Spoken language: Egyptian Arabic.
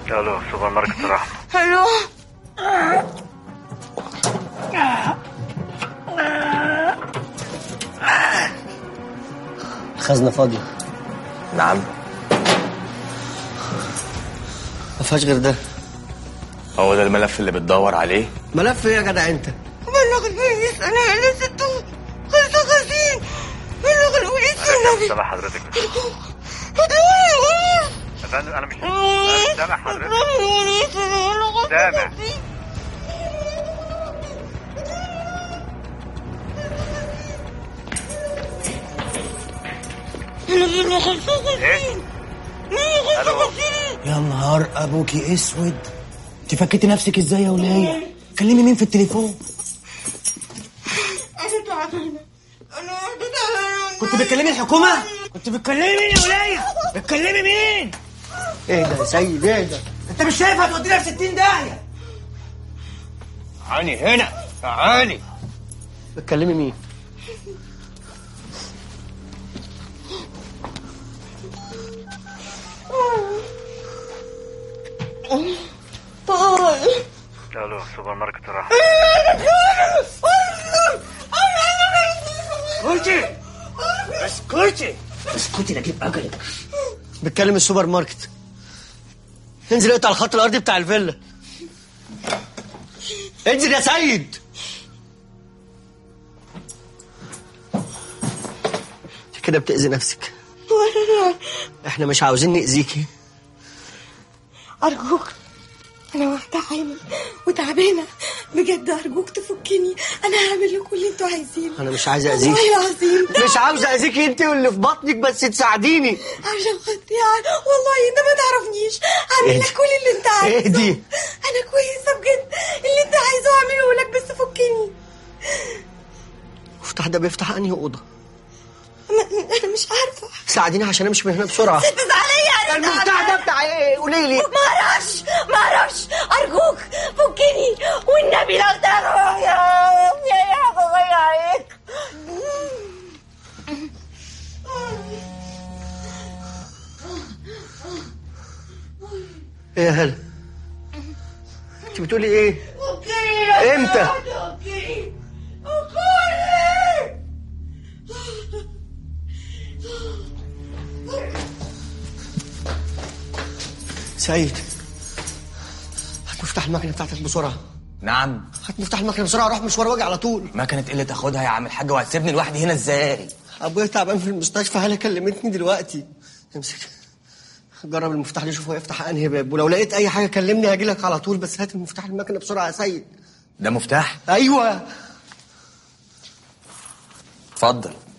الو سوبر ماركت رحمة الو الخزنة فاضية نعم ما فيهاش غير ده هو ده الملف اللي بتدور عليه ملف ايه يا جدع انت؟ بلغ البوليس انا انا ستو خلص غسيل بلغ البوليس النبي سامع حضرتك هتقولي البوليس يا فندم انا مش أنا مش سامع حضرتك سامع انا بلغ خلص غسيل ايه مين خلص ألو. غسيل يا نهار ابوكي اسود انت فكيتي نفسك ازاي يا وليه كلمي مين في التليفون انا تعبانه انا واحده تعبانه كنت بتكلمي الحكومه كنت بتكلمي مين يا وليه بتكلمي مين ايه ده يا سيد ايه ده؟ انت مش شايف هتودينا في 60 داهيه تعالي هنا تعالي بتكلمي مين؟ طال الو سوبر ماركت رحمة اسكتي اسكتي اسكتي لا اجيب اجلك بتكلم السوبر ماركت انزل اقطع الخط الارضي بتاع الفيلا انزل يا سيد انت كده بتأذي نفسك احنا مش عاوزين نأذيكي أرجوك أنا واحدة حامل وتعبانة بجد أرجوك تفكني أنا هعمل لكم اللي أنتوا عايزينه انا مش عايز اذيكي والله العظيم مش عاوز اذيكي انت واللي في بطنك بس تساعديني عشان خاطري والله أنت ما تعرفنيش هعمل إيه لك دي؟ كل اللي أنت عايزه إيه دي؟ أنا كويسة بجد اللي أنت عايزه أعمله لك بس فكني المفتاح ده بيفتح انهي اوضه أنا أنا مش عارفة ساعديني عشان امشي من هنا بسرعه تزعلي يعني المفتاح ده بتاع ايه قولي لي ما اعرفش ما اعرفش ارجوك فكني والنبي لو تروح يا يا يا الله عليك ايه يا هلا انت بتقولي ايه فكني امتى فكني فكني سيد هات مفتاح المكنه بتاعتك بسرعه نعم هات مفتاح المكنه بسرعه روح مشوار واجي على طول ما كانت قله تاخدها يا عم الحاج وهتسيبني لوحدي هنا ازاي ابويا تعبان في المستشفى هلا كلمتني دلوقتي امسك جرب المفتاح ده شوف هو يفتح انهي باب ولو لقيت اي حاجه كلمني هاجي لك على طول بس هات المفتاح المكنه بسرعه يا سيد ده مفتاح ايوه اتفضل